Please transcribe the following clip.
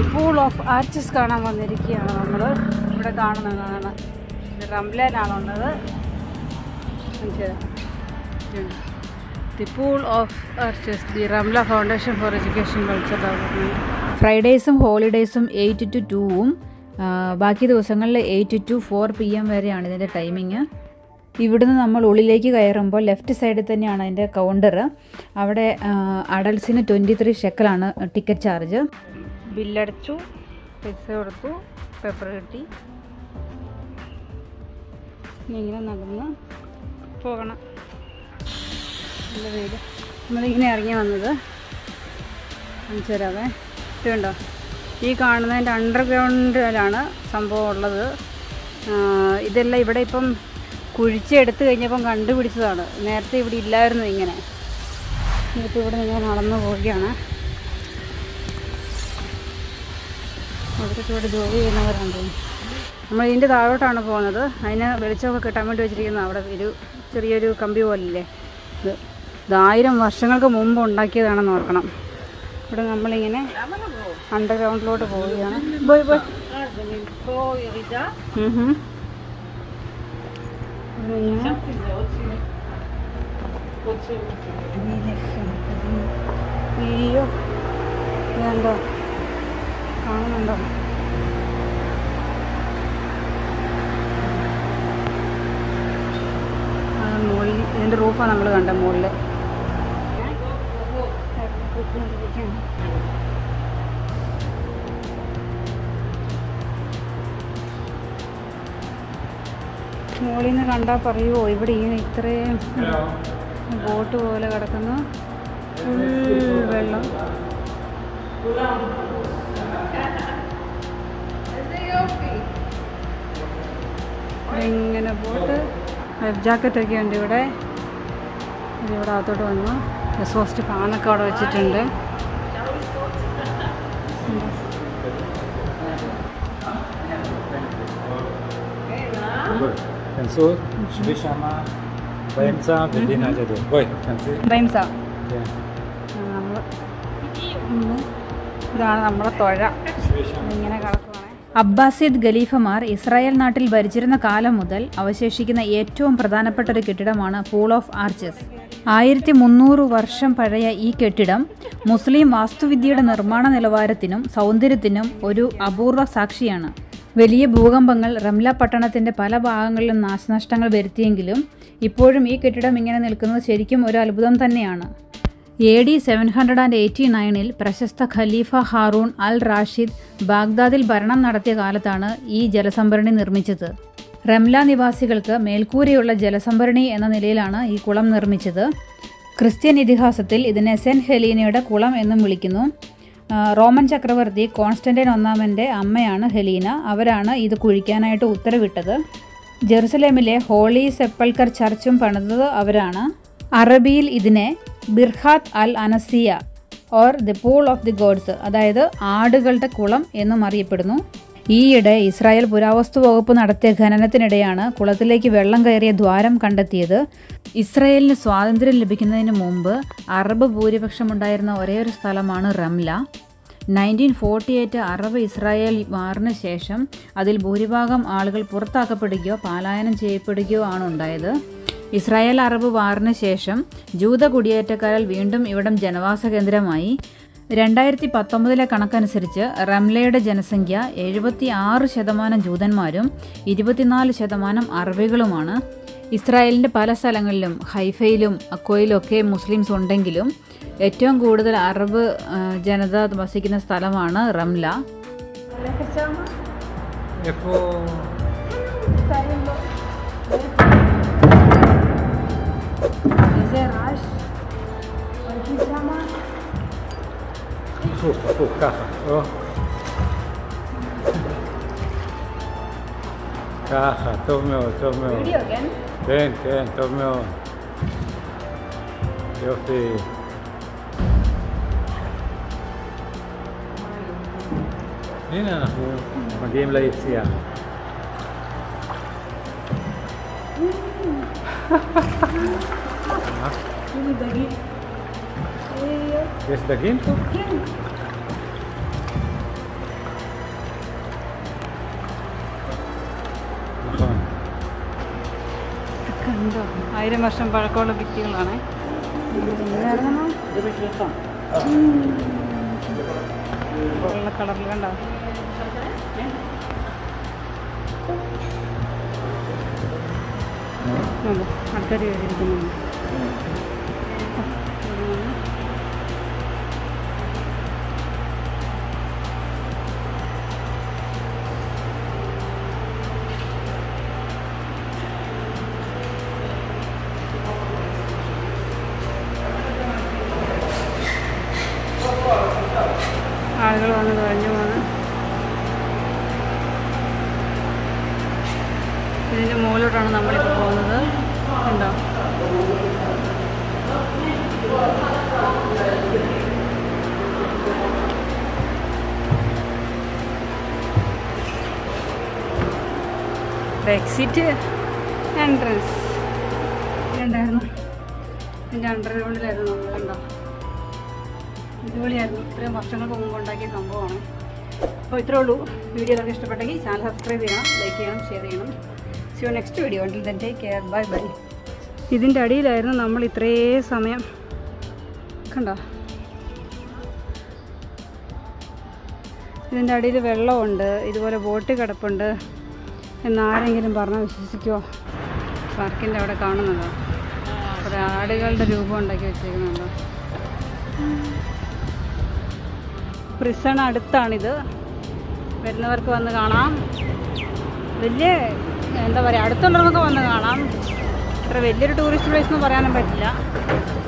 Pool of arches കാണാൻ വന്നിരിക്കുകയാണ് നമ്മൾ ഇവിടെ കാണുന്നതാണ് ഇത് റംലാനാണുള്ളത് the pool of arches the Ramla foundation for education culture development ഫ്രൈഡേയ്സും ഹോളിഡേയ്സും എയ്റ്റ് ടു ടൂവും ബാക്കി ദിവസങ്ങളിൽ eight to four P M വരെയാണ് ഇതിൻ്റെ ടൈമിങ് ഇവിടുന്ന് നമ്മൾ ഉള്ളിലേക്ക് കയറുമ്പോൾ ലെഫ്റ്റ് സൈഡിൽ തന്നെയാണ് അതിൻ്റെ കൗണ്ടർ അവിടെ അഡൽസിന് ട്വൻറ്റി ത്രീ ഷെക്കലാണ് ടിക്കറ്റ് ചാർജ് ബില്ലടച്ചു പൈസ കൊടുത്തു പേപ്പർ കിട്ടി ഇനി ഇങ്ങനെ നടന്ന് പോകണം നല്ല വെയിൽ നമ്മളിങ്ങനെ ഇറങ്ങി വന്നത് കാണിച്ചു തരാവേ ഇത് കണ്ടോ ഈ കാണുന്നതിൻ്റെ അണ്ടർഗ്രൗണ്ടിലാണ് സംഭവം ഉള്ളത് ആ, ഇതെല്ലാം ഇവിടെ ഇപ്പം കുഴിച്ചെടുത്ത് കഴിഞ്ഞപ്പം കണ്ടുപിടിച്ചതാണ് നേരത്തെ ഇവിടെ ഇല്ലായിരുന്നു ഇങ്ങനെ എന്നിട്ട് ഇവിടെ നിങ്ങൾ നടന്നു പോവുകയാണ് അവരൊക്കെ ഇവിടെ ജോലി ചെയ്യുന്നവരാണ് തോന്നുന്നു നമ്മൾ ഇതിൻ്റെ താഴോട്ടാണ് പോകുന്നത് അതിന് വെളിച്ചമൊക്കെ കിട്ടാൻ വേണ്ടി വെച്ചിരിക്കുന്ന അവിടെ ഒരു ചെറിയൊരു കമ്പി പോലില്ലേ ഇത് ഇത് ആയിരം വർഷങ്ങൾക്ക് മുമ്പ് ഉണ്ടാക്കിയതാണെന്ന് ഓർക്കണം ഇവിടെ നമ്മളിങ്ങനെ അണ്ടർഗ്രൗണ്ടിലോട്ട് പോവുകയാണ് പോയി പോയി ഉം ഹും. ഇവിടെ ഇങ്ങനെ അയ്യോ ഇതുണ്ടോ കാണുന്നുണ്ടോ ആ, മുകളിൽ ഇതിൻ്റെ റൂഫാണ് നമ്മൾ കണ്ട മുകളിൽ മുകളിൽ നിന്ന് കണ്ടാൽ പറയുമോ ഇവിടെ ഇങ്ങനെ ഇത്രയും ബോട്ട് പോലെ കിടക്കുന്നു ഫുൾ വെള്ളം ഇങ്ങനെ ബോട്ട് ലൈഫ് ജാക്കറ്റൊക്കെ ഉണ്ട് ഇവിടെ ഇതിവിടെ അകത്തോട്ട് വന്നു എക്സോസ്റ്റ് ഫാനൊക്കെ അവിടെ വെച്ചിട്ടുണ്ട് תנסו, שבי שמה באמצע ודין על ידו. בואי, תנסי. ബൈംസ כן. നമ്മൾ ഇതാണ് നമ്മളെ തുഴ שבי שמה. ഇങ്ങനെ കിടക്കുവാണേ അബ്ബാസിദ് ഖലീഫമാർ ഇസ്രായേൽ നാട്ടിൽ ഭരിച്ചിരുന്ന കാലം മുതൽ അവശേഷിക്കുന്ന ഏറ്റവും പ്രധാനപ്പെട്ട ഒരു കെട്ടിടമാണ് പൂൾ ഓഫ് ആർച്ചസ് ആയിരത്തി മുന്നൂറ് വർഷം പഴയ ഈ കെട്ടിടം മുസ്ലിം വാസ്തുവിദ്യയുടെ നിർമ്മാണ നിലവാരത്തിനും സൗന്ദര്യത്തിനും ഒരു അപൂർവ സാക്ഷിയാണ് വലിയ ഭൂകമ്പങ്ങൾ റംല പട്ടണത്തിന്റെ പല ഭാഗങ്ങളിലും നാശനഷ്ടങ്ങൾ വരുത്തിയെങ്കിലും ഇപ്പോഴും ഈ കെട്ടിടം ഇങ്ങനെ നിൽക്കുന്നത് ശരിക്കും ഒരു അത്ഭുതം തന്നെയാണ് A D seven hundred and eighty നയനിൽ പ്രശസ്ത ഖലീഫ ഹാറൂൺ അൽ റാഷിദ് ബാഗ്ദാദിൽ ഭരണം നടത്തിയ കാലത്താണ് ഈ ജലസംഭരണി നിർമ്മിച്ചത് റംല നിവാസികൾക്ക് മേൽക്കൂരയുള്ള ജലസംഭരണി എന്ന നിലയിലാണ് ഈ കുളം നിർമ്മിച്ചത് ക്രിസ്ത്യൻ ഇതിഹാസത്തിൽ ഇതിനെ സെൻറ്റ് ഹെലീനയുടെ കുളം എന്നും വിളിക്കുന്നു ആ, റോമൻ ചക്രവർത്തി കോൺസ്റ്റന്റൈൻ ഒന്നാമൻ്റെ അമ്മയാണ് ഹെലീന അവരാണ് ഇത് കുഴിക്കാനായിട്ട് ഉത്തരവിട്ടത് ജെറുസലേമിലെ ഹോളി സെപ്പൾക്കർ ചർച്ചും പണിതത് അവരാണ് അറബിയിൽ ഇതിനെ ബിർഹാത്ത് അൽ അനസിയ or the pool of the goats അതായത് ആടുകളുടെ കുളം എന്നും അറിയപ്പെടുന്നു ഈയിടെ ഇസ്രായേൽ പുരാവസ്തു വകുപ്പ് നടത്തിയ ഖനനത്തിനിടെയാണ് കുളത്തിലേക്ക് വെള്ളം കയറിയ ദ്വാരം കണ്ടെത്തിയത് ഇസ്രായേലിന് സ്വാതന്ത്ര്യം ലഭിക്കുന്നതിന് മുമ്പ് അറബ് ഭൂരിപക്ഷമുണ്ടായിരുന്ന ഒരേയൊരു സ്ഥലമാണ് Ramla nineteen forty eight Arab Israel വാറിന് ശേഷം അതിൽ ഭൂരിഭാഗം ആളുകൾ പുറത്താക്കപ്പെടുകയോ പലായനം ചെയ്യപ്പെടുകയോ ആണ് ഉണ്ടായത് ഇസ്രായേൽ അറബ് വാറിന് ശേഷം ജൂത കുടിയേറ്റക്കാരാൽ വീണ്ടും ഇവിടം ജനവാസ കേന്ദ്രമായി രണ്ടായിരത്തി പത്തൊമ്പതിലെ കണക്കനുസരിച്ച് റംലയുടെ ജനസംഖ്യ എഴുപത്തി ആറ് ശതമാനം ജൂതന്മാരും ഇരുപത്തിനാല് ശതമാനം അറബികളുമാണ് ഇസ്രായേലിൻ്റെ പല സ്ഥലങ്ങളിലും ഹൈഫയിലും അക്കോയിലും ഒക്കെ മുസ്ലിംസ് ഉണ്ടെങ്കിലും ഏറ്റവും കൂടുതൽ അറബ് ആ, ജനത വസിക്കുന്ന സ്ഥലമാണ് റംല איפה... איזה רעש. הולכים שמה. הפוך, הפוך, ככה. או. ככה, טוב מאוד, טוב מאוד. וידאו, כן? כן, כן, טוב מאוד. יופי. הנה אנחנו מגיעים ליציאה. הנה דגים. אה, יש דגים פה? כן. ആയിരം വർഷം പഴക്കമുള്ള ഭിത്തികളാണ് എന്തായിരുന്നു വെള്ള കളറിൽ കണ്ടോ കണ്ടോ? ആൾക്കാർ കയറിയിരിക്കുന്നുണ്ട് ആളുകൾ വന്ന് കഴിഞ്ഞു പോണ് ഇതിൻ്റെ മുകളിലോട്ടാണ് നമ്മളിപ്പോൾ പോകുന്നത് ഉണ്ടോ എക്സിറ്റ് എൻട്രൻസ് ഉണ്ടായിരുന്നു ഇതിൻ്റെ അണ്ടർഗ്രൗണ്ടിലായിരുന്നു നമ്മൾ കണ്ടോ അടിപൊളിയായിരുന്നു ഇത്രയും വർഷങ്ങൾക്ക് മുമ്പ് ഉണ്ടാക്കിയ സംഭവമാണ് അപ്പോൾ ഇത്രേ ഉള്ളൂ വീഡിയോ എല്ലാവർക്കും ഇഷ്ടപ്പെട്ടെങ്കിൽ ചാനൽ സബ്സ്ക്രൈബ് ചെയ്യണം ലൈക്ക് ചെയ്യണം ഷെയർ ചെയ്യണം see next video until then take care bye bye ഇതിൻ്റെ അടിയിലായിരുന്നു നമ്മൾ ഇത്രേ സമയം കണ്ടോ ഇതിൻ്റെ അടിയിൽ വെള്ളമുണ്ട് ഇതുപോലെ ബോട്ട് കിടപ്പുണ്ട് എന്നാരെങ്കിലും പറഞ്ഞാൽ വിശ്വസിക്കുമോ പാർക്കിൻ്റെ അവിടെ കാണുന്നുണ്ടോ കുറേ ആടുകളുടെ രൂപം ഉണ്ടാക്കി വെച്ചേക്കുന്നുണ്ടോ പ്രിസൺ അടുത്താണിത് വരുന്നവർക്ക് വന്ന് കാണാം വലിയ എന്താ പറയുക അടുത്തുള്ളവർക്ക് വന്ന് കാണാം ഇത്ര വലിയൊരു ടൂറിസ്റ്റ് പ്ലേസ് എന്ന് പറയാനും പറ്റില്ല